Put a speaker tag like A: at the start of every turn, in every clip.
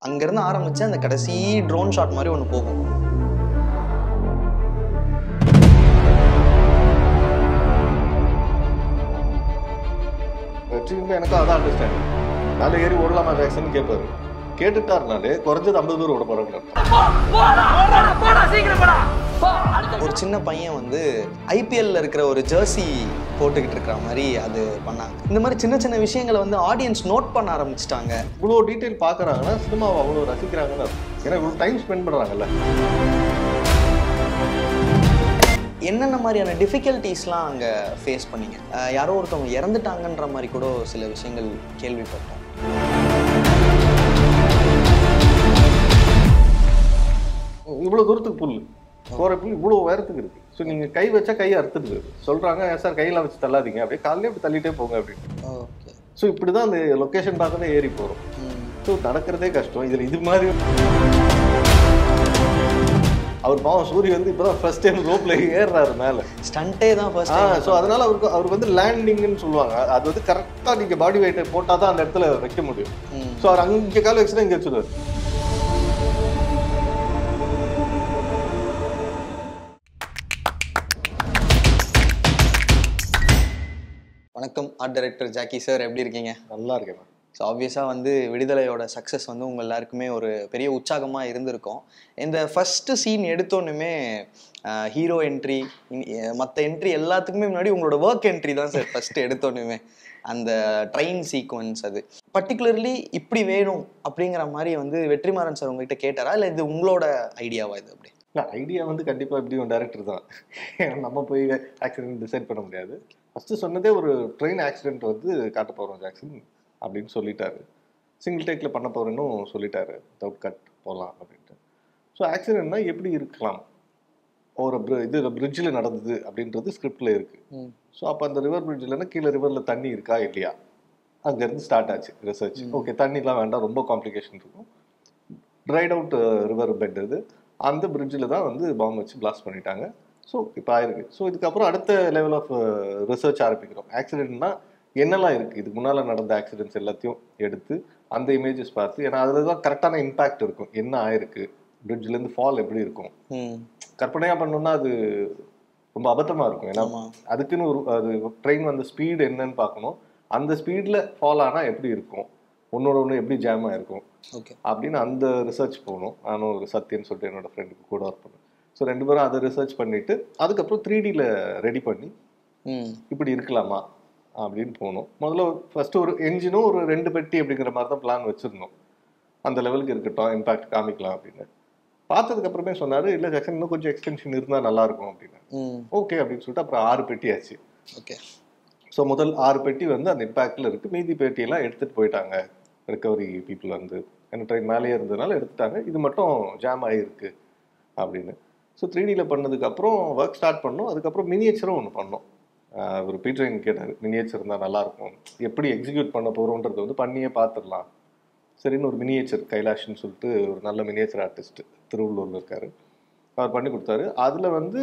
A: அங்கேருந்து ஆரம்பிச்சு அந்த கடைசி ட்ரோன் ஷாட் மாதிரி ஒன்று போகும்
B: வெற்றிங்க எனக்கும் அதான் அண்டர்ஸ்டாண்டிங் மேலே ஏறி ஓடலாமா ஜாக்சன் கேட்பாரு கேட்டுட்டாருனாலே குறைஞ்சது ஐம்பது பேர் ஓட போறாங்க
A: ஒரு சின்ன பையன் வந்து ஐபிஎல்ல இருக்கிற ஒரு ஜெர்சி போட்டுக்கிட்டு இருக்கிற மாதிரி அது பண்ணாங்க இந்த மாதிரி சின்ன சின்ன விஷயங்களை வந்து ஆடியன்ஸ் நோட் பண்ண ஆரம்பிச்சிட்டாங்க
B: இவ்வளோ டீட்டெயில் பார்க்குறாங்கன்னா சினிமாவை அவ்வளோ ரசிக்கிறாங்கன்னு அர்த்தம். ஏன்னா இவ்வளோ டைம் ஸ்பெண்ட் பண்ணுறாங்கல்ல
A: என்னென்ன மாதிரியான டிஃபிகல்ட்டிஸ்லாம் அங்கே ஃபேஸ் பண்ணீங்க அஹ் யாரோ ஒருத்தவங்க இறந்துட்டாங்கன்ற மாதிரி கூட சில விஷயங்கள் கேள்விப்பட்டோம்
B: இவ்வளோ தூரத்துக்கு புல் போகிற புல் இவ்வளோ உயரத்துக்கு இருக்கு ஸோ நீங்கள் கை வச்சா கையை அறுத்துடுது சொல்கிறாங்க சார் கையெல்லாம் வச்சு தள்ளாதீங்க அப்படியே காலையிலே அப்படி தள்ளிட்டே போங்க அப்படின்னு
A: ஓகே
B: ஸோ இப்படி தான் அந்த லொக்கேஷன் பார்க்கவே ஏறி போகிறோம் ஸோ நடக்கிறதே கஷ்டம் இதில் இது மாதிரி அவர் பாவம் சூரிய வந்து இப்போதான் ஃபர்ஸ்ட் டைம் ரோப்ல ஏறுறாரு மேலே
A: ஸ்டண்ட்டே தான்
B: ஆ
A: ஃபர்ஸ்ட்
B: ஸோ அதனால அவருக்கு அவருக்கு வந்து லேண்டிங்னு சொல்லுவாங்க அது வந்து கரெக்டாக நீங்கள் பாடி வெயிட்டை போட்டால் தான் அந்த இடத்துல வைக்க முடியும்
A: ம்.
B: ஸோ அவர் அங்கே கால வச்சுதான் இங்கே வச்சுருவார்
A: வணக்கம் ஆர்ட் டைரக்டர் ஜாக்கி சார் எப்படி இருக்கீங்க
B: நல்லா இருக்கேன் மேம்
A: ஸோ ஆப்வியஸாக வந்து விடுதலையோட சக்ஸஸ் வந்து உங்கள் எல்லாருக்குமே ஒரு பெரிய உற்சாகமாக இருந்திருக்கும் இந்த ஃபஸ்ட்டு சீன் எடுத்தோன்னுமே ஹீரோ என்ட்ரி மற்ற என்ட்ரி எல்லாத்துக்குமே முன்னாடி உங்களோட ஒர்க் என்ட்ரி தான் சார் ஃபஸ்ட்டு எடுத்தோன்னுமே அந்த ட்ரெயின் சீக்வன்ஸ் அது பர்டிகுலர்லி இப்படி வேணும் அப்படிங்கிற மாதிரி வந்து வெற்றிமாறன் சார் உங்ககிட்ட கேட்டாரா இல்லை இது உங்களோட ஐடியாவா இது அப்படி
B: இல்லை ஐடியா வந்து கண்டிப்பாக எப்படியும் டேரக்டர் தான் ஏன்னா நம்ம போய் ஆக்சிடென்ட் டிசைட் பண்ண முடியாது ஃபஸ்ட்டு சொன்னதே ஒரு ட்ரெயின் ஆக்சிடென்ட் வந்து காட்ட போகிறோம் ஜாக்சன் அப்படின்னு சொல்லிட்டாரு சிங்கிள் டேக்கில் பண்ண போகிறேன்னு சொல்லிட்டாரு வித்தவுட் கட் போகலாம் அப்படின்ட்டு ஸோ ஆக்சிடென்ட்னா எப்படி இருக்கலாம் ஒரு bri- இது பிரிட்ஜில் நடந்தது அப்படின்றது ஸ்கிரிப்டில் இருக்குது
A: ம்.
B: ஸோ அப்போ அந்த ரிவர் பிரிட்ஜில்னா கீழே ரிவரில் தண்ணி இருக்கா இல்லையா அங்கேருந்து ஸ்டார்ட் ஆச்சு ரிசர்ச் ஓகே தண்ணிலாம் வேண்டாம் ரொம்ப காம்ப்ளிகேஷன் இருக்கும் ட்ரைட் அவுட் ரிவர் பெட் இது அந்த பிரிட்ஜில் தான் வந்து பாம்பு வச்சு பிளாஸ்ட் பண்ணிட்டாங்க ஸோ இப்போ ஆயிருக்கு ஸோ இதுக்கப்புறம் அடுத்த லெவல் ஆஃப் ரிசர்ச் ஆரம்பிக்கிறோம் ஆக்சிடென்ட்னா என்னெல்லாம் இருக்குது இதுக்கு முன்னால் நடந்த ஆக்சிடென்ட்ஸ் எல்லாத்தையும் எடுத்து அந்த இமேஜஸ் பார்த்து ஏன்னா அதில் தான் கரெக்டான இம்பாக்ட் இருக்கும் என்ன ஆயிருக்கு பிரிட்ஜ்லேருந்து ஃபால் எப்படி இருக்கும்
A: ம்
B: கற்பனையாக பண்ணோம்னா அது ரொம்ப அபத்தமாக இருக்கும் ஏன்னா
A: ஆமாம்
B: அதுக்குன்னு ஒரு அது ட்ரெயின் வந்த ஸ்பீடு என்னன்னு பார்க்கணும் அந்த ஸ்பீடில் ஃபால் ஆனால் எப்படி இருக்கும் ஒன்னோட ஒன்று எப்படி ஜாம் ஆயிருக்கும்
A: ஓகே
B: அப்படின்னு அந்த ரிசர்ச் போகணும் நானும் ஒரு சத்யன்னு சொல்லிட்டு என்னோட ஃப்ரெண்டுக்கு கூட ஒர்க் பண்ணேன் ஸோ ரெண்டு பேரும் அதை ரிசர்ச் பண்ணிட்டு அதுக்கப்புறம் த்ரீ டியில் ரெடி பண்ணி
A: ம்
B: இப்படி இருக்கலாமா அப்படின்னு போகணும் முதல்ல ஃபர்ஸ்ட் ஒரு என்ஜினும் ஒரு ரெண்டு பெட்டி அப்படிங்கிற மாதிரி தான் பிளான் வச்சுருந்தோம் அந்த லெவலுக்கு இருக்கட்டும் இம்பாக்ட் காமிக்கலாம் அப்படின்னு பார்த்ததுக்கு அப்புறமே சொன்னாரு இல்லை ஜாக்சன் இன்னும் கொஞ்சம் எக்ஸ்டென்ஷன் இருந்தால் நல்லா இருக்கும் அப்படின்னு
A: ம்
B: ஓகே அப்படின்னு சொல்லிட்டு அப்புறம் ஆறு பெட்டி ஆச்சு
A: ஓகே
B: ஸோ முதல் ஆறு பெட்டி வந்து அந்த இம்பாக்டில் இருக்குது மீதி பெட்டியெல்லாம் எடுத்துகிட்டு போயிட்டாங்க ரெக்கவரி பீப்புள் வந்து ஏன்னா ட்ரெயின் மேலேயே இருந்ததுனால எடுத்துட்டாங்க இது மட்டும் ஜாம் ஆகிருக்கு அப்படின்னு ஸோ த்ரீ டியில் பண்ணதுக்கப்புறம் ஒர்க் ஸ்டார்ட் பண்ணோம் அதுக்கப்புறம் மினியேச்சரும் ஒன்று பண்ணோம் ஆஹ் ஒரு பீட்ரைன் கேட்டார் மினியேச்சர் இருந்தால் நல்லாயிருக்கும் எப்படி எக்ஸிக்யூட் பண்ண போகிறோன்றதை வந்து பண்ணியே பார்த்துடலாம் சரின்னு ஒரு மினியேச்சர் கைலாஷ்னு சொல்லிட்டு ஒரு நல்ல மினியேச்சர் ஆர்டிஸ்ட் திருவள்ளூரில் இருக்கார் அவர் பண்ணி கொடுத்தாரு அதில் வந்து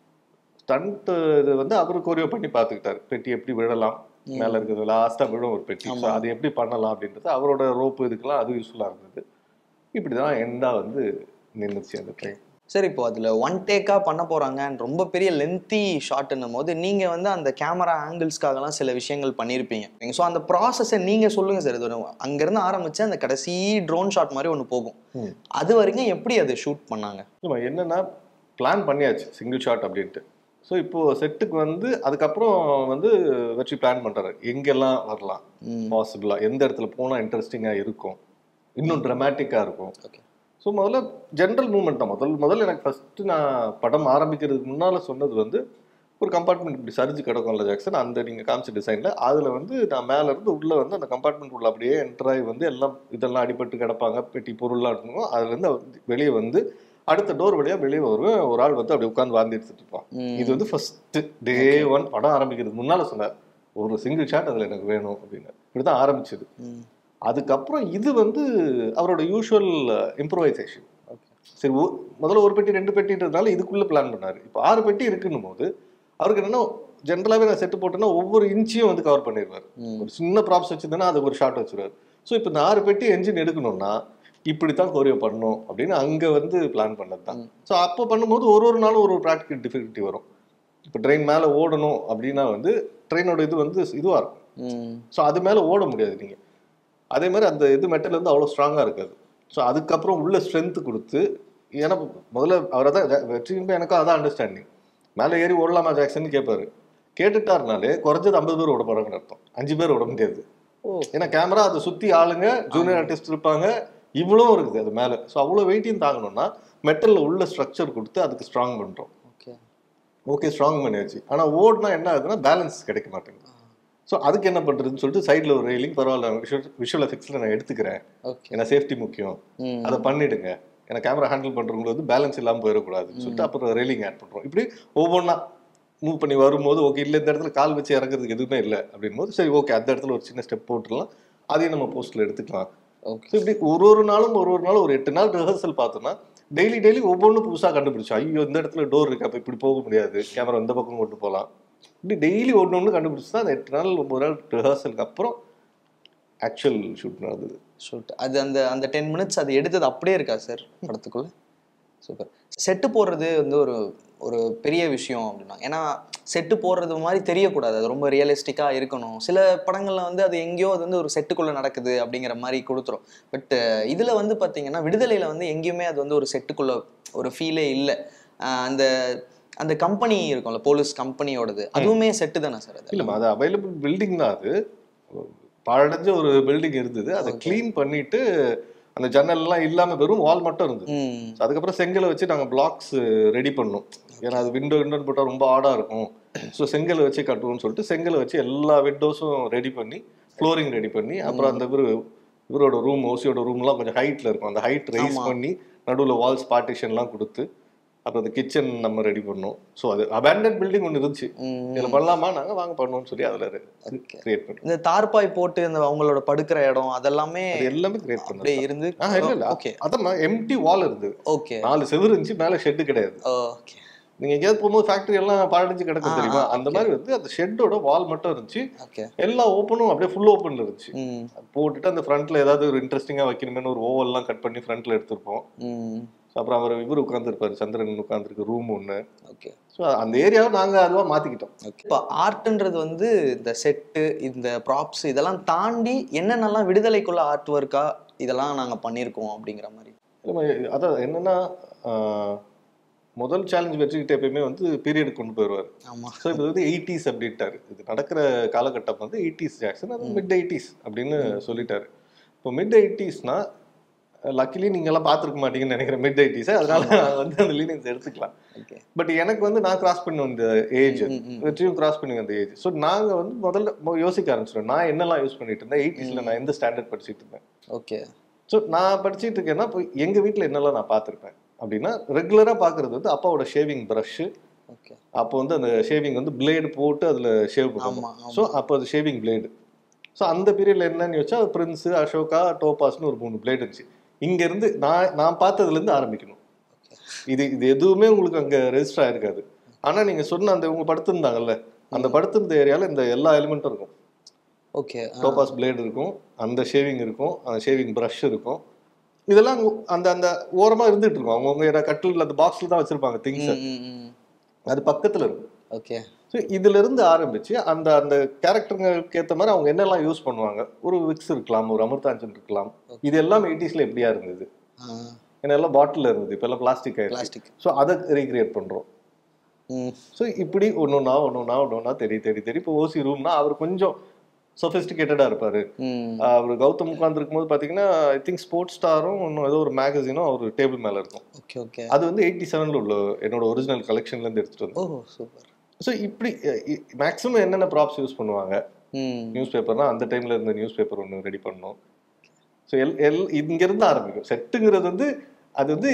B: ஸ்டண்ட் இது வந்து அவர் கோரியோ பண்ணி பார்த்துக்கிட்டாரு பெட்டி எப்படி விழலாம் மேலே இருக்கிறது லாஸ்ட்டாக விழும் ஒரு பெட்டி ஸோ அது எப்படி பண்ணலாம் அப்படின்றது அவரோட ரோப்பு இதுக்கெல்லாம் அது யூஸ்ஃபுல்லாக இருந்தது இப்படி தான் எண்டாக வந்து நின்றுச்சு அந்த ட்ரெயின்
A: சார் இப்போ அதில் ஒன் டேக்காக பண்ண போகிறாங்க ரொம்ப பெரிய லென்த்தி ஷாட்னும் போது நீங்கள் வந்து அந்த கேமரா ஆங்கிள்ஸ்க்காகலாம் சில விஷயங்கள் பண்ணியிருப்பீங்க ஸோ அந்த ப்ராசஸை நீங்கள் சொல்லுங்கள் சார் இது ஒரு- அங்கேருந்து ஆரம்பித்து அந்த கடைசி ட்ரோன் ஷாட் மாதிரி ஒன்று போகும்
B: ம்.
A: அது வரைக்கும் எப்படி அதை ஷூட் பண்ணாங்க
B: இல்லை என்னன்னா பிளான் பண்ணியாச்சு சிங்கிள் ஷாட் அப்படின்ட்டு ஸோ இப்போ செட்டுக்கு வந்து அதுக்கப்புறம் வந்து வச்சு பிளான் பண்ணுறாரு எங்கெல்லாம் வரலாம்
A: ம்.
B: பாசிபிளாக எந்த இடத்துல போனால் இன்ட்ரெஸ்டிங்காக இருக்கும் இன்னும் ட்ரமாட்டிக்காக இருக்கும்
A: ஓகே
B: ஸோ முதல்ல ஜென்ரல் மூமெண்ட் தான் முதல் முதல்ல எனக்கு ஃபஸ்ட்டு நான் படம் ஆரம்பிக்கிறதுக்கு முன்னால் சொன்னது வந்து ஒரு கம்பார்ட்மெண்ட் இப்படி சரிஞ்சு கிடக்கும்ல ஜாக்சன் அந்த நீங்கள் காமிச்ச டிசைனில் அதில் வந்து நான் மேலே இருந்து உள்ளே வந்து அந்த கம்பார்ட்மெண்ட் உள்ள அப்படியே என்டர் ஆகி வந்து எல்லாம் இதெல்லாம் அடிபட்டு கிடப்பாங்க பெட்டி பொருள்லாம் இருக்கும் அதுலேருந்து வெளியே வந்து அடுத்த டோர் வழியாக வெளியே வருவேன் ஒரு ஆள் வந்து அப்படி உட்காந்து வாந்தி எடுத்துட்டு இருப்பான்
A: ம்.
B: இது வந்து ஃபர்ஸ்ட் டே ஒன் படம் ஆரம்பிக்கிறதுக்கு முன்னால் சொன்னார் ஒரு சிங்கிள் ஷாட் அதில் எனக்கு வேணும் அப்படின்னு இப்படி தான் ஆரம்பிச்சது
A: ம்.
B: அதுக்கப்புறம் இது வந்து அவரோட யூஷுவல் இம்ப்ரூவைசேஷன்
A: ஓகே
B: சரி ஒ- முதல்ல ஒரு பெட்டி ரெண்டு பெட்டின்றதுனால இதுக்குள்ள பிளான் பண்ணாரு இப்போ ஆறு பெட்டி இருக்குன்னும் போது அவருக்கு என்னன்னா ஜென்ரலாகவே நான் செட்டு போட்டேன்னா ஒவ்வொரு இன்ச்சையும் வந்து கவர் பண்ணிடுவார்
A: ம்.
B: ஒரு சின்ன ப்ராப்ஸ் வச்சிருந்தேன்னா அதுக்கு ஒரு ஷாட் வச்சிருவார் ஸோ இப்போ இந்த ஆறு பெட்டி என்ஜின் எடுக்கணும்னா இப்படித்தான் கோரியோ பண்ணணும் அப்படின்னு அங்க வந்து பிளான் பண்ணது தான் ஸோ அப்போ பண்ணும்போது ஒரு ஒரு நாளும் ஒரு ஒரு ப்ராக்டிக்கல் டிஃபிகல்ட்டி வரும் இப்போ ட்ரெயின் மேலே ஓடணும் அப்படின்னா வந்து ட்ரெயினோட இது வந்து இதுவாக இருக்கும்
A: ம்
B: ஸோ அது மேலே ஓட முடியாது நீங்கள் அதே மாதிரி அந்த இது மெட்டல் வந்து அவ்வளோ ஸ்ட்ராங்காக இருக்காது ஸோ அதுக்கப்புறம் உள்ள ஸ்ட்ரென்த் கொடுத்து ஏன்னா முதல்ல அவரை தான் வெற்றியும் எனக்கும் அதான் அண்டர்ஸ்டாண்டிங் மேலே ஏறி ஓடலாமா ஜாக்சன் கேட்பாரு கேட்டுட்டாருனாலே குறைஞ்சது ஐம்பது பேர் ஓட போகிறாங்கன்னு அர்த்தம் அஞ்சு பேர் ஓட முடியாது
A: ஓ
B: ஏன்னா கேமரா அதை சுற்றி ஆளுங்க ஜூனியர் ஆர்டிஸ்ட் இருப்பாங்க இவ்வளோ இருக்குது அது மேலே ஸோ அவ்வளோ வெயிட்டையும் தாங்கணும்னா மெட்டலில் உள்ள ஸ்ட்ரக்சர் கொடுத்து அதுக்கு ஸ்ட்ராங் பண்ணுறோம்
A: ஓகே
B: ஓகே ஸ்ட்ராங் பண்ணியாச்சு ஆனால் ஓடுனா என்ன ஆகுதுன்னா பேலன்ஸ் கிடைக்க மாட்டேங்குது ஸோ அதுக்கு என்ன பண்ணுறதுன்னு சொல்லிட்டு சைடில் ஒரு ரெயிலிங் பரவாயில்ல விஷுவல் விஷுவல் எஃபெக்ட்ஸில் நான் எடுத்துக்கிறேன்
A: ஓகே
B: ஏன்னா சேஃப்டி முக்கியம்
A: ம்
B: அதை பண்ணிடுங்க ஏன்னா கேமரா ஹேண்டில் பண்ணுறவங்களுக்கு வந்து பேலன்ஸ் இல்லாமல் போயிடக்கூடாதுன்னு சொல்லிட்டு அப்புறம் ரெயிலிங் ஆட் பண்ணுறோம் இப்படி ஒவ்வொன்றா மூவ் பண்ணி வரும்போது ஓகே இல்லை இந்த இடத்துல கால் வச்சு இறங்குறதுக்கு எதுவுமே இல்லை அப்படின் போது சரி ஓகே அந்த இடத்துல ஒரு சின்ன ஸ்டெப் போட்டுடலாம் அதையும் நம்ம போஸ்ட்டில் எடுத்துக்கலாம்
A: ஓகே
B: ஸோ இப்படி ஒரு ஒரு நாளும் ஒரு ஒரு நாளும் ஒரு எட்டு நாள் ரிஹர்சல் பார்த்தோம்னா டெய்லி டெய்லி ஒவ்வொன்றும் புதுசாக கண்டுபிடிச்சோம் ஐயோ இந்த இடத்துல டோர் இருக்கு அப்போ இப்படி போக முடியாது கேமரா இந்த பக்கம் கொண்டு போகலாம் இப்படி டெய்லி ஒன்று ஒன்று கண்டுபிடிச்சு தான் அந்த எட்டு நாள் ஒன்பது நாள் ரிஹர்சலுக்கு அப்புறம் ஆக்சுவல் ஷூட் நடந்தது
A: ஷூட் அது அந்த அந்த டென் மினிட்ஸ் அது எடுத்தது அப்படியே இருக்கா சார் படத்துக்குள்ள சூப்பர் செட்டு போடுறது வந்து ஒரு ஒரு பெரிய விஷயம் அப்படின்னா ஏன்னா செட்டு போடுறது மாதிரி தெரியக்கூடாது அது ரொம்ப ரியலிஸ்டிக்காக இருக்கணும் சில படங்கள்ல வந்து அது எங்கேயோ அது வந்து ஒரு செட்டுக்குள்ளே நடக்குது அப்படிங்கிற மாதிரி கொடுத்துரும் பட் இதில் வந்து பார்த்தீங்கன்னா விடுதலையில் வந்து எங்கேயுமே அது வந்து ஒரு செட்டுக்குள்ளே ஒரு ஃபீலே இல்லை அந்த அந்த கம்பெனி இருக்கும்ல போலீஸ் கம்பெனியோடது அதுவுமே செட்டு தானே சார் அது
B: இல்லைம்மா அது அவைலபிள் பில்டிங் தான் அது பாழடைஞ்ச ஒரு பில்டிங் இருந்தது அதை க்ளீன் பண்ணிட்டு அந்த ஜன்னல் எல்லாம் இல்லாம வெறும் வால் மட்டும் இருந்தது
A: ம்
B: So அதுக்கப்புறம் செங்கலை வச்சு நாங்கள் பிளாக்ஸ் ரெடி பண்ணோம் ஏன்னா அது விண்டோ விண்டோன்னு போட்டால் ரொம்ப ஆடா இருக்கும் ஸோ செங்கலை வச்சு கட்டுவோம்னு சொல்லிட்டு செங்கலை வச்சு எல்லா விண்டோஸும் ரெடி பண்ணி ஃப்ளோரிங் ரெடி பண்ணி அப்புறம் அந்த இவரு இவரோட ரூம் ஓசியோட ரூம்லாம் கொஞ்சம் ஹைட்ல இருக்கும் அந்த ஹைட் ரைஸ்
A: ஆமா.
B: பண்ணி நடுவில் வால்ஸ் பார்ட்டிஷன்லாம் கொடுத்து அப்புறம் அந்த கிச்சன் நம்ம ரெடி பண்ணோம் ஸோ அது அபேண்டட் பில்டிங் ஒன்று இருந்துச்சு
A: ம்
B: இதில் பண்ணலாமா நாங்கள் வாங்க பண்ணோம்னு சொல்லி அதில்
A: Okay.
B: கிரியேட் பண்ணோம்
A: இந்த தார்பாய் போட்டு அந்த அவங்களோட படுக்கிற இடம் அதெல்லாமே
B: அது எல்லாமே கிரியேட் பண்ணோம்
A: அப்படியே இருந்து
B: ஆ இல்ல இல்ல
A: ஓகே
B: அதான் எம்டி வால் இருந்தது
A: ஓகே
B: நாலு செவுரு இருந்துச்சு மேல ஷெட்டு கிடையாது
A: ஓகே
B: நீங்க எங்கேயாவது போகும்போது ஃபேக்டரி எல்லாம் பாழடைஞ்சு கிடக்கும்
A: ஆ,
B: தெரியுமா
A: ஆ,
B: அந்த
A: okay.
B: மாதிரி வந்து அந்த ஷெட்டோட வால் மட்டும் இருந்துச்சு
A: ஓகே
B: எல்லா ஓப்பனும் அப்படியே ஃபுல் ஓப்பன்ல இருந்துச்சு
A: ம்
B: அது போட்டுட்டு அந்த ஃப்ரண்ட்ல ஏதாவது ஒரு இன்ட்ரெஸ்டிங்கா வைக்கணுமேனு ஒரு ஓவல்லாம் கட் பண்ணி ஃப்ரண்ட்ல எடுத்திருப்போம்
A: ம்
B: So அப்புறம் அவர் இவர் உட்காந்துருப்பாரு சந்திரன் உட்காந்துருக்கு ரூம் ஒன்று
A: ஓகே
B: ஸோ அந்த ஏரியாவை நாங்க அதுவா மாத்திக்கிட்டோம்
A: ஓகே இப்போ ஆர்ட்ன்றது வந்து இந்த செட்டு இந்த ப்ராப்ஸ் இதெல்லாம் தாண்டி என்னென்னலாம் விடுதலைக்குள்ள ஆர்ட் ஒர்க்கா இதெல்லாம் நாங்க பண்ணியிருக்கோம் அப்படிங்கிற மாதிரி
B: இல்லைம்மா, அதான் என்னன்னா ஆஹ், முதல் சேலஞ்ச் வச்சுக்கிட்டு எப்பயுமே வந்து பீரியட் கொண்டு போயிடுவார்
A: ஆமா
B: ஸோ இது வந்து எயிட்டிஸ் அப்படின்ட்டாரு இது நடக்கிற காலகட்டம் வந்து எயிட்டிஸ் ஜாக்சன் அது மிட் எயிட்டிஸ் அப்படின்னு சொல்லிட்டாரு இப்போ மிட் எயிட்டிஸ்னா லக்கிலி நீங்க எல்லாம் பார்த்துருக்க மாட்டீங்கன்னு நினைக்கிறேன் மிட் எயிட்டிஸை அதனால நான் வந்து அந்த லீனியன்ஸ் எடுத்துக்கலாம்
A: ஓகே
B: பட் எனக்கு வந்து நான் கிராஸ் பண்ண வந்த ஏஜ்
A: ம், ம்.
B: வெற்றியும் கிராஸ் பண்ணி வந்த ஏஜ் ஸோ நாங்க வந்து முதல்ல மொ- யோசிக்க ஆரம்பிச்சிட்டோம் நான் என்னெல்லாம் யூஸ் பண்ணிட்டு இருந்தேன் எயிட்டிஸ்ல நான் எந்த ஸ்டாண்டர்ட் படிச்சிட்டு இருந்தேன்
A: ஓகே
B: ஸோ நான் படிச்சிட்டு இருக்கேன்னா இப்போ எங்க வீட்டில் என்னெல்லாம் நான் பார்த்துருப்பேன் அப்படின்னா ரெகுலராக பார்க்கறது வந்து அப்பாவோட ஷேவிங் ப்ரஷ்ஷு
A: ஓகே
B: அப்போ வந்து அந்த ஷேவிங் வந்து பிளேடு போட்டு அதில் ஷேவ்
A: ஆமா
B: பண்ணுவோம்
A: ஆமா
B: ஸோ அப்போ அது ஷேவிங் பிளேடு ஸோ அந்த பீரியட்ல என்னன்னு யோசிச்சா பிரின்ஸு அசோகா டோபாஸ்னு ஒரு மூணு பிளேடு இருந்துச்சு இங்கேருந்து நான் நான் பார்த்ததுலேருந்து ஆரம்பிக்கணும் இது இது எதுவுமே உங்களுக்கு அங்கே ரெஜிஸ்டர் ஆயிருக்காது ஆனால் நீங்கள் சொன்ன அந்த இவங்க படுத்திருந்தாங்கல்ல அந்த படுத்திருந்த ஏரியாவில் இந்த எல்லா எலிமெண்ட்டும் இருக்கும்
A: ஓகே
B: டோபாஸ் பிளேடு இருக்கும் அந்த ஷேவிங் இருக்கும் அந்த ஷேவிங் ப்ரஷ் இருக்கும் இதெல்லாம் அங்க- அந்த அந்த ஓரமாக இருந்துட்டு இருக்கும் அவங்கவுங்க கட்டில் அந்த பாக்ஸில் தான் வச்சிருப்பாங்க திங்ஸ் அது பக்கத்தில் இருக்கும்
A: ஓகே
B: ஸோ இதுல இருந்து ஆரம்பிச்சு அந்த அந்த கேரக்டருங்களுக்கு ஏற்ற மாதிரி அவங்க என்னெல்லாம் யூஸ் பண்ணுவாங்க ஒரு விக்ஸ் இருக்கலாம் ஒரு அமிர்தாஞ்சன் இருக்கலாம் இது எல்லாம் எயிட்டிஸ்ல எப்படியா இருந்தது ஏன்னா எல்லாம் பாட்டில் இருந்தது இப்போ எல்லாம் பிளாஸ்டிக் ஆயிடுச்சு
A: பிளாஸ்டிக்
B: ஸோ அதை ரீக்ரியேட் பண்றோம்
A: ம்
B: ஸோ இப்படி ஒன்னொன்னா ஒன்னொன்னா ஒன்னொன்னா தேடி தேடி தேடி இப்போ ஓசி ரூம்னா அவர் கொஞ்சம் சொஃபிஸ்டிகேட்டடாக இருப்பாரு
A: ம்
B: அவர் கௌதம் உட்காந்துருக்கும் போது பார்த்தீங்கன்னா ஐ திங்க் ஸ்போர்ட்ஸ் ஸ்டாரும் இன்னும் ஏதோ ஒரு மேகசினும் அவர் டேபிள் மேலே இருக்கும்
A: ஓகே ஓகே
B: அது வந்து எயிட்டி செவனில் உள்ள என்னோட ஒரிஜினல் கலெக்ஷன்லேருந்து எடுத்துட்டு வந்தேன்
A: ஓ சூப்பர்
B: ஸோ இப்படி மேக்ஸிமம் என்னென்ன ப்ராப்ஸ் யூஸ் பண்ணுவாங்க
A: ம்
B: நியூஸ் பேப்பர்னா அந்த டைம்ல இருந்த நியூஸ் பேப்பர் ஒன்று ரெடி பண்ணோம் ஸோ எல் எல் இங்கிருந்து ஆரம்பிக்கும் செட்டுங்கிறது வந்து அது வந்து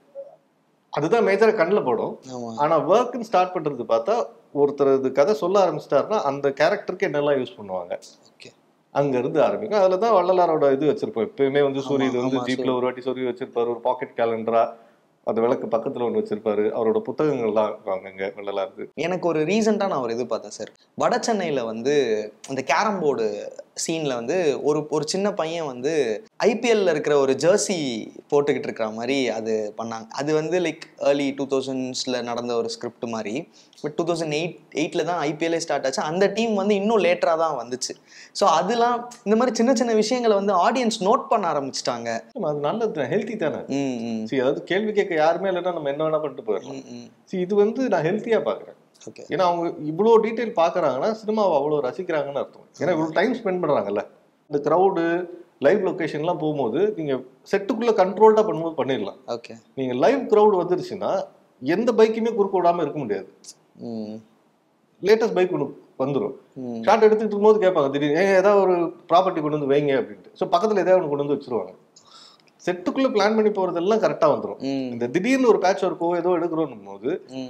B: அதுதான் மேஜராக கண்ணில் படும்
A: ஆமா
B: ஆனால் ஒர்க்குன்னு ஸ்டார்ட் பண்ணுறது பார்த்தா ஒருத்தர் இது கதை சொல்ல ஆரம்பிச்சிட்டாருன்னா அந்த கேரக்டருக்கு என்னெல்லாம் யூஸ் பண்ணுவாங்க
A: ஓகே
B: அங்க இருந்து ஆரம்பிக்கும் அதுல தான் வள்ளலாரோட இது வச்சிருப்போம் எப்பயுமே வந்து
A: ஆமா,
B: சூரிய இது வந்து
A: ஆமா,
B: ஜீப்ல ஒரு வாட்டி சூரிய வச்சிருப்பாரு ஒரு பாக்கெட் கேலண்டரா அந்த விளக்கு பக்கத்துல ஒன்று வச்சிருப்பாரு அவரோட புத்தகங்கள்லாம் அங்கங்க நல்லா இருக்கு
A: எனக்கு ஒரு ரீசெண்டாக நான் ஒரு இது பார்த்தேன் சார் வட சென்னையில் வந்து அந்த கேரம் போர்டு சீனில் வந்து ஒரு ஒரு சின்ன பையன் வந்து ஐபிஎல்ல இருக்கிற ஒரு ஜெர்சி போட்டுக்கிட்டு இருக்கிற மாதிரி அது பண்ணாங்க அது வந்து லைக் ஏர்லி டூ தௌசண்ட்ஸில் நடந்த ஒரு ஸ்கிரிப்ட் மாதிரி பட் டூ தௌசண்ட் எயிட் எயிட்டில் தான் ஐபிஎல்லே ஸ்டார்ட் ஆச்சு அந்த டீம் வந்து இன்னும் லேட்டராக தான் வந்துச்சு ஸோ அதெல்லாம் இந்த மாதிரி சின்ன சின்ன விஷயங்களை வந்து ஆடியன்ஸ் நோட் பண்ண ஆரம்பிச்சிட்டாங்க
B: ஆமா, அது நல்லது ஹெல்த்தி தானே
A: ம் ம்
B: சரி அதாவது கேள்வி கேட்க யாருமே இல்லைன்னா நம்ம என்ன வேணா பண்ணிட்டு போயிடலாம்
A: ம் ம்
B: சரி இது வந்து நான் ஹெல்த்தியா பாக்குறேன்
A: ஓகே
B: ஏன்னா அவங்க இவ்வளோ டீட்டெயில் பார்க்கறாங்கன்னா சினிமாவை அவ்வளோ ரசிக்கிறாங்கன்னு அர்த்தம் ஏன்னா இவ்வளோ டைம் ஸ்பெண்ட் பண்றாங்கல்ல இந்த க்ரௌடு லைவ் லொகேஷன்லாம் போகும்போது நீங்க செட்டுக்குள்ள கண்ட்ரோல்டா பண்ணும்போது பண்ணிடலாம்
A: ஓகே
B: நீங்க லைவ் க்ரௌடு வந்துருச்சுன்னா எந்த பைக்குமே குறுக்க விடாம இருக்க முடியாது
A: ம்
B: லேட்டஸ்ட் பைக் ஒன்று வந்துடும்
A: ம்
B: ஷார்ட் எடுத்துட்டு இருக்கும்போது கேட்பாங்க திடீர்னு ஏங்க ஏதாவது ஒரு ப்ராப்பர்ட்டி கொண்டு வந்து வைங்க அப்படின்ட்டு ஸோ பக்கத்துல ஏதாவது ஒன்று கொண்டு வந்து வச்சிருவாங்க செட்டுக்குள்ள பிளான் பண்ணி போறதெல்லாம் கரெக்டா வந்துடும்
A: ம்
B: இந்த திடீர்னு ஒரு பேட்ச் ஒர்க்கோ ஏதோ எடுக்கிறோம் போது
A: ம்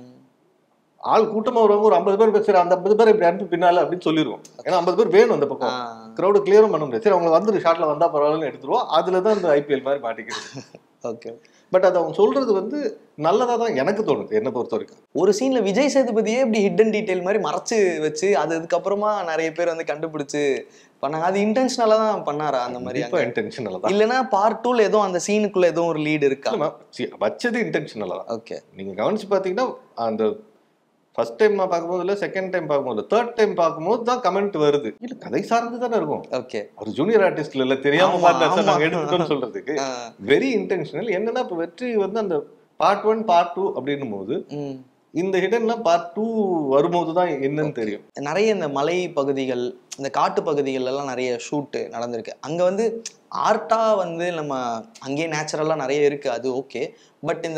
B: ஆள் கூட்டமா வருவாங்க ஒரு ஐம்பது பேர் பேசுற அந்த ஐம்பது பேர் இப்படி அனுப்பி பின்னால அப்படின்னு சொல்லிடுவோம் ஏன்னா ஐம்பது பேர் வேணும் அந்த
A: ஆ
B: பக்கம் க்ரௌடு கிளியரும் பண்ண முடியாது சரி அவங்க வந்துரு ஷாட்ல வந்தா பரவாயில்லன்னு எடுத்துருவோம் அதுல தான் இந்த ஐபிஎல் மாதிரி மாட்டிக்கிறது
A: ஓகே
B: பட் அது அவங்க சொல்றது வந்து நல்லதா தான் எனக்கு தோணுது என்னை பொறுத்த வரைக்கும்
A: ஒரு சீன்ல விஜய் சேதுபதியே இப்படி ஹிடன் டீடைல் மாதிரி மறைச்சு வச்சு அது அதுக்கப்புறமா நிறைய பேர் வந்து கண்டுபிடிச்சு பண்ணாங்க அது இன்டென்ஷனலா தான் பண்ணாரா அந்த மாதிரி
B: இப்போ
A: அங்க?
B: இன்டென்ஷனலா தான்
A: இல்லைன்னா பார்ட் டூல எதுவும் அந்த சீனுக்குள்ள எதுவும் ஒரு லீடு இருக்கா
B: இல்ல, see, வச்சது இன்டென்ஷனலா தான்
A: ஓகே
B: நீங்க கவனிச்சு பாத்தீங்கன்னா அந்த ஃபர்ஸ்ட் டைம் பார்க்கும்போது இல்ல செகண்ட் டைம் பார்க்கும்போது தேர்ட் டைம் பார்க்கும்போது தான் கமெண்ட் வருது இல்ல கதை சார்ந்து தானே இருக்கும்
A: ஓகே
B: ஒரு ஜூனியர் ஆர்டிஸ்ட்ல இல்ல தெரியாம
A: ஆமா,
B: பார்த்தா சார்
A: ஆமா.
B: நாங்க எடுத்துட்டோம்னு சொல்றதுக்கு வெரி இன்டென்ஷனல் என்னன்னா இப்ப வெற்றி வந்து அந்த பார்ட் ஒன் பார்ட் டூ அப்படின்னும் போது
A: ம்
B: இந்த ஹிடன்லாம் பார்ட் டூ வரும்போது தான் என்னன்னு தெரியும்
A: நிறைய இந்த மலை பகுதிகள் இந்த காட்டு பகுதிகள் எல்லாம் நிறைய ஷூட்டு நடந்திருக்கு அங்க வந்து ஆர்ட்டா வந்து நம்ம அங்கேயே நேச்சுரலா நிறைய இருக்கு அது ஓகே பட் இந்த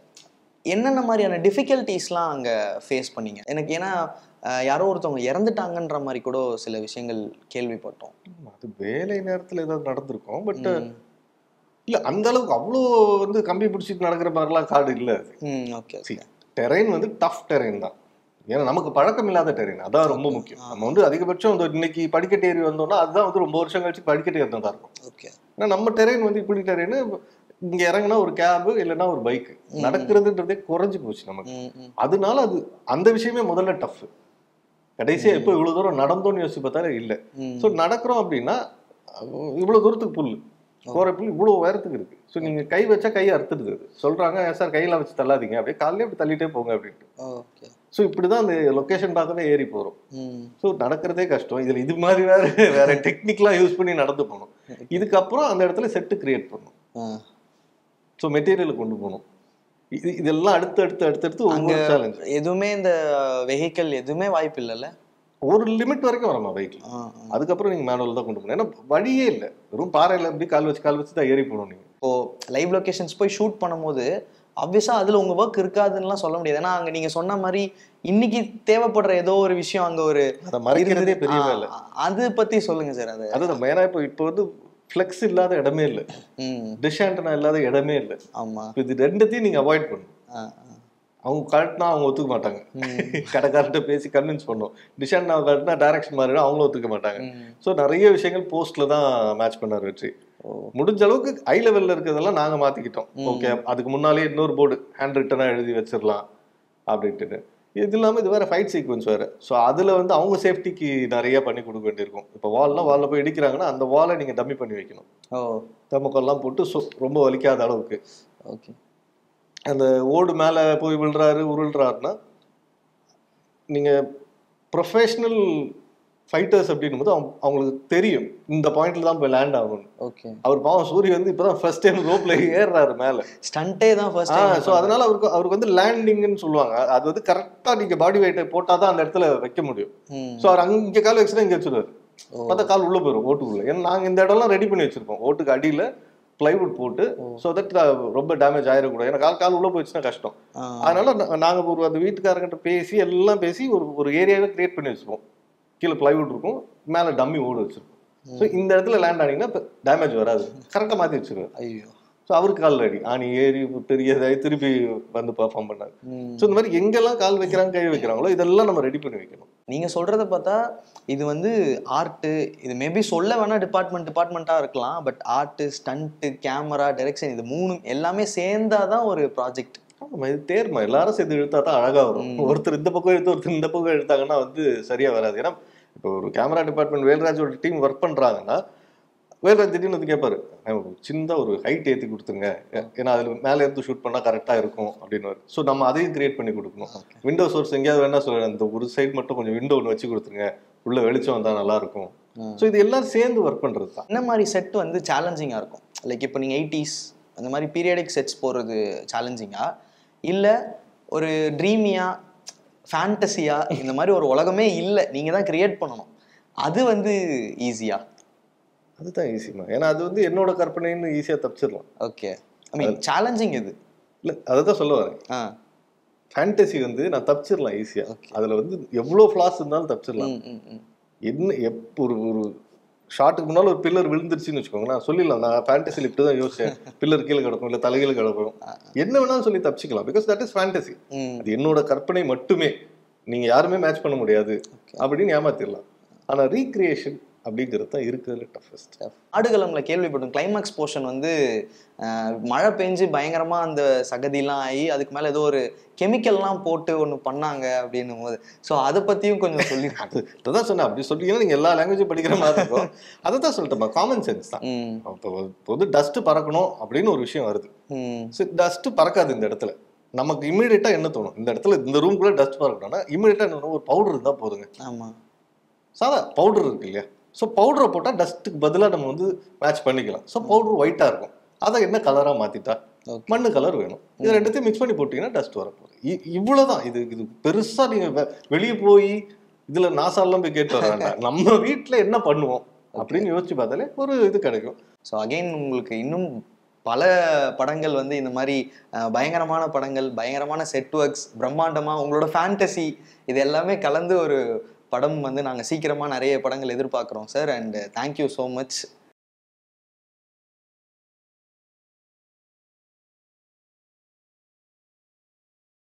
A: என்னென்ன மாதிரியான டிஃபிகல்ட்டிஸ்லாம் அங்க ஃபேஸ் பண்ணீங்க எனக்கு ஏன்னா அஹ், யாரோ ஒருத்தவங்க இறந்துட்டாங்கன்ற மாதிரி கூட சில விஷயங்கள் கேள்விப்பட்டோம்
B: அது வேலை நேரத்துல ஏதாவது நடந்திருக்கும் பட்
A: ம்.
B: இல்ல அந்த அளவுக்கு அவ்வளோ வந்து கம்பி பிடிச்சிட்டு நடக்கிற மாதிரிலாம் காடு இல்ல அது
A: ம் ஓகே
B: See, டெரைன் வந்து டஃப் டெரைன் தான் ஏன்னா நமக்கு பழக்கம் இல்லாத டெரைன் அதான் ரொம்ப முக்கியம் நம்ம வந்து அதிகபட்சம் வந்து இன்னைக்கு படிக்கட்டு ஏறி வந்தோம்னா அதுதான் வந்து ரொம்ப வருஷம் கழிச்சு படிக்கட்டு ஏறினதா இருக்கும்
A: ஓகே
B: ஏன்னா நம்ம டெரைன் வந்து இப்படி டெரைன் இங்க இறங்குனா ஒரு கேபு இல்லைன்னா ஒரு பைக்
A: ம்.
B: நடக்கிறதுன்றதே குறைஞ்சு போச்சு நமக்கு
A: ம் ம்
B: அதனால அது அந்த விஷயமே முதல்ல டஃப் கடைசியா எப்போ இவ்வளவு தூரம் நடந்தோம்னு யோசிச்சு பார்த்தாலே இல்லை
A: ம்
B: ஸோ நடக்கிறோம் அப்படின்னா அஹ் இவ்வளவு தூரத்துக்கு புல் போற புல் இவ்வளவு உயரத்துக்கு இருக்கு ஸோ நீங்க கை வச்சா கையை அறுத்துடுது அது. சொல்றாங்க சார் கையெல்லாம் வச்சு தள்ளாதீங்க அப்படியே காலையிலே அப்படி தள்ளிட்டே போங்க அப்படின்ட்டு
A: ஓகே
B: ஸோ இப்படிதான் அந்த லொகேஷன் பார்க்கவே ஏறி போறோம்
A: ம்
B: ஸோ நடக்கிறதே கஷ்டம் இதுல இது மாதிரி வேற வேற டெக்னிக்கலா யூஸ் பண்ணி நடந்து போகணும் இதுக்கப்புறம் அந்த இடத்துல செட்டு கிரியேட் பண்ணணும்
A: ஆ
B: ஸோ மெட்டீரியலை கொண்டு போகணும் இது இதெல்லாம் அடுத்து அடுத்து அடுத்தடுத்து ஒவ்வொரு
A: அங்க-
B: சேலஞ்ச்
A: எதுவுமே இந்த வெஹிக்கல் எதுவுமே வாய்ப்பு இல்லைல்ல
B: ஒரு லிமிட் வரைக்கும் வரமா பைக்ல
A: ஆ ஆ.
B: அதுக்கப்புறம் நீங்க மேனுவல் தான் கொண்டு போகணும் ஏன்னா வழியே இல்லை வெறும் பாறையில எப்படி கால் வச்சு கால் வச்சு தான் ஏறி போகணும் நீங்க
A: இப்போ லைவ் லொகேஷன்ஸ் போய் ஷூட் பண்ணும்போது ஆப்வியஸா அதுல உங்க ஒர்க் இருக்காதுன்னுலாம் சொல்ல முடியாது ஏன்னா அங்க நீங்க சொன்ன மாதிரி இன்னைக்கு தேவைப்படுற ஏதோ ஒரு விஷயம் அங்க ஒரு
B: அதை மறைக்கிறதே
A: இருந்தது.
B: பெரிய
A: ஆ,
B: வேலை
A: அது பத்தி சொல்லுங்க சார் அது
B: அதுதான் ஏன்னா இப்போ இப்போ வந்து ஃப்ளெக்ஸ் இல்லாத இடமே இல்லை
A: ம்
B: டிஷ் ஆண்டனா இல்லாத இடமே இல்லை
A: ஆமா
B: இப்போ இது ரெண்டுத்தையும் நீங்க அவாய்ட் பண்ணணும்
A: ஆ, ஆ.
B: அவங்க கரெக்ட்னா அவங்க ஒத்துக்க மாட்டாங்க
A: ம்,
B: கடைக்காரர்கிட்ட பேசி கன்வின்ஸ் பண்ணோம் டிஷ் ஆண்டனா கரெக்ட்னா டைரக்ஷன் மாறினா அவங்களும் ஒத்துக்க மாட்டாங்க
A: ம்.
B: ஸோ நிறைய விஷயங்கள் போஸ்ட்ல தான் மேட்ச் பண்ணார் வெற்றி
A: ஓ
B: முடிஞ்ச அளவுக்கு ஹை லெவல்ல இருக்கிறதெல்லாம் நாங்க மாத்திக்கிட்டோம்
A: ம்.
B: ஓகே அதுக்கு முன்னாலே இன்னொரு போர்டு ஹேண்ட் ரிட்டனா எழுதி வச்சிடலாம் அப்படின்ட்டு இது இல்லாம இது வேற ஃபைட் சீக்வன்ஸ் வேற ஸோ அதுல வந்து அவங்க சேஃப்டிக்கு நிறைய பண்ணி கொடுக்க வேண்டியிருக்கும் இப்போ வால்னா வால்ல போய் இடிக்கிறாங்கன்னா அந்த வாலை நீங்க டம்மி பண்ணி வைக்கணும்
A: ஓ
B: தமக்கெல்லாம் போட்டு சொ- ரொம்ப வலிக்காத அளவுக்கு
A: ஓகே
B: அந்த ஓடு மேலே போய் விழுறாரு உருள்றாருன்னா நீங்க ப்ரொஃபஷனல் ஃபைட்டர்ஸ் அப்படின்னும் போது அவங்க அவங்களுக்கு தெரியும் இந்த பாயிண்ட்ல தான் போய் லேண்ட் ஆகணும்
A: ஓகே
B: அவர் பாவம் சூரிய வந்து இப்பதான் ஃபர்ஸ்ட் டைம் ரோப்ல ஏறுறாரு மேல
A: ஸ்டண்டே தான் ஃபர்ஸ்ட்
B: ஆ ஸோ அதனால அவருக்கு அவருக்கு வந்து லேண்டிங்னு சொல்லுவாங்க அது வந்து கரெக்டா நீங்க பாடி வெயிட்டை போட்டாதான் அந்த இடத்துல வைக்க முடியும் ஸோ அவர் அங்க கால் வச்சுனா இங்க வச்சிருவாரு பார்த்தா கால் உள்ள போயிடும் ஓட்டுக்குள்ள ஏன்னா நாங்க இந்த இடம்லாம் ரெடி பண்ணி வச்சிருப்போம் ஓட்டுக்கு அடியில பிளைவுட் போட்டு ஸோ தட் ரொம்ப டேமேஜ் ஆயிடக்கூடாது ஏன்னா கால் கால் உள்ள போயிடுச்சுன்னா கஷ்டம் அதனால நா- நாங்க ஒரு அந்த வீட்டுக்காரங்கிட்ட பேசி எல்லாம் பேசி ஒரு ஒரு ஏரியாவை கிரியேட் பண்ணி வச்சிருப்போம் கீழே பிளைவுட் இருக்கும் மேல டம்மி ஓடு வச்சிருப்போம் ஸோ இந்த இடத்துல லேண்ட் ஆனீங்கன்னா டேமேஜ் வராது கரெக்டாக மாத்தி வச்சிருவேன்
A: ஐயோ
B: ஸோ அவருக்கு கால் அடி ஆணி ஏறி பெரியதாகி திருப்பி வந்து பெர்ஃபார்ம் பண்ணாரு
A: ம்.
B: ஸோ இந்த மாதிரி எங்கெல்லாம் கால் வைக்கிறாங்க கை வைக்கிறாங்களோ இதெல்லாம் நம்ம ரெடி பண்ணி வைக்கணும்
A: நீங்க சொல்றத பார்த்தா இது வந்து ஆர்ட்டு இது மேபி சொல்ல வேணா டிபார்ட்மெண்ட் டிபார்ட்மெண்ட்டா இருக்கலாம் but art stunt camera direction இது மூணு எல்லாமே சேர்ந்தாதான் ஒரு ப்ராஜெக்ட்
B: ஆமா இது தேர்மா எல்லாரும் சேர்ந்து இழுத்தா தான் அழகா வரும் ஒருத்தர் இந்த பக்கம் இழுத்து ஒருத்தர் இந்த பக்கம் இழுத்தாங்கன்னா வந்து சரியா வராது ஏன்னா இப்போ ஒரு கேமரா டிபார்ட்மெண்ட் வேல்ராஜோட டீம் ஒர்க் பண்றாங்கன்னா வேல்ராஜ் திடீர்னு வந்து கேட்பாரு "நான் ஒரு சின்னதா ஒரு ஹைட் ஏத்தி கொடுத்துருங்க ஏ- ஏன்னா அதுல மேல இருந்து ஷூட் பண்ணா கரெக்டா இருக்கும் அப்படின்னு ஸோ நம்ம அதையும் கிரியேட் பண்ணி கொடுக்கணும் விண்டோ சோர்ஸ் எங்கேயாவது வேணா சொல்லுங்க அந்த ஒரு சைடு மட்டும் கொஞ்சம் விண்டோ ஒன்று வச்சு கொடுத்துருங்க உள்ள வெளிச்சம் வந்தா நல்லா இருக்கும் ஸோ இது எல்லாரும் சேர்ந்து ஒர்க் பண்றது தான்
A: என்ன மாதிரி செட் வந்து சேலஞ்சிங்காக இருக்கும் லைக் இப்போ நீங்கள் எயிட்டிஸ் அந்த மாதிரி பீரியடிக் செட்ஸ் போடுறது சேலஞ்சிங்கா இல்லை ஒரு ட்ரீமியா ஃபேண்டசியா இந்த மாதிரி ஒரு உலகமே இல்லை நீங்கள் தான் கிரியேட் பண்ணணும் அது வந்து ஈஸியா
B: அதுதான் ஈஸிமா ஏன்னா அது வந்து என்னோட கற்பனைன்னு ஈஸியா தப்பிச்சிடலாம்
A: ஓகே ஐ மீன் சேலஞ்சிங் இது
B: இல்ல அதை தான் சொல்ல வரேன்
A: ஆ
B: ஃபேண்டசி வந்து நான் தப்பிச்சிடலாம் ஈஸியா
A: Okay.
B: அதுல வந்து எவ்வளோ ஃபிளாஸ் இருந்தாலும் தப்பிச்சிடலாம்
A: ம் ம் ம்
B: என்ன எப்போ ஒரு ஒரு ஷாட்டுக்கு முன்னால ஒரு பில்லர் விழுந்துருச்சுன்னு வச்சுக்கோங்க நான் சொல்லிடலாம் நான் ஃபேண்டசியில் இப்படி தான் யோசிச்சேன் பில்லர் கீழே கிடக்கும் இல்லை தலைகீழ கிடக்கும் என்ன வேணாலும் சொல்லி தப்பிச்சுக்கலாம் பிகாஸ் தட் இஸ் ஃபேண்டசி
A: ம்
B: அது என்னோட கற்பனை மட்டுமே நீங்க யாருமே மேட்ச் பண்ண முடியாது அப்படின்னு ஏமாத்திடலாம் ஆனா ரீக்ரியேஷன் அப்படிங்கிறது தான் இருக்கிறதுல டஃபஸ்ட்
A: ஆடுகளம்ல கேள்விப்பட்டோம் கிளைமாக்ஸ் போர்ஷன் வந்து அஹ், மழை பெஞ்சு பயங்கரமா அந்த சகதிலாம் ஆகி அதுக்கு மேல ஏதோ ஒரு கெமிக்கல்லாம் போட்டு ஒன்று பண்ணாங்க அப்படின்னும் போது ஸோ அதை பத்தியும் கொஞ்சம் சொல்லி
B: அது தான் சொன்னேன் அப்படி சொல்லிட்டீங்கன்னா நீங்க எல்லா லாங்குவேஜும் படிக்கிற மாதிரி இருக்கும் அதை தான் சொல்லிட்டேன் காமன் சென்ஸ் தான்
A: ம்
B: இப்போ பொது டஸ்ட் பறக்கணும் அப்படின்னு ஒரு விஷயம் வருது
A: ம்
B: ஸோ டஸ்ட் பறக்காது இந்த இடத்துல நமக்கு இமீடியட்டா என்ன தோணும் இந்த இடத்துல இந்த ரூம்குள்ள டஸ்ட் பறக்கணும்னா இமீடியட்டா என்ன தோணும்? ஒரு பவுடர் இருந்தா போதுங்க
A: ஆமா
B: சாதா பவுடர் இருக்கு இல்லையா ஸோ பவுடரை போட்டால் டஸ்ட்டுக்கு பதிலாக நம்ம வந்து மேட்ச் பண்ணிக்கலாம் ஸோ பவுடர் ஒயிட்டாக இருக்கும் அதை என்ன கலராக மாற்றிட்டா
A: ஓகே
B: மண்ணு கலர் வேணும் இது ரெண்டுத்தையும் மிக்ஸ் பண்ணி போட்டிங்கன்னா டஸ்ட் வரப்போகுது இ- இவ்வளவுதான் இது இது பெருசாக நீங்கள் வெளியே போய் இதில் நாசாலாம் போய் கேட்டு வர வேண்டாம் நம்ம வீட்டில் என்ன பண்ணுவோம் அப்படின்னு யோசிச்சு பார்த்தாலே ஒரு இது கிடைக்கும்
A: ஸோ அகைன் உங்களுக்கு இன்னும் பல படங்கள் வந்து இந்த மாதிரி அஹ், பயங்கரமான படங்கள் பயங்கரமான செட் ஒர்க்ஸ் பிரம்மாண்டமா உங்களோட ஃபேண்டசி இது எல்லாமே கலந்து ஒரு படம் வந்து நாங்கள் சீக்கிரமாக நிறைய படங்கள் எதிர்பார்க்குறோம் sir and thank you so much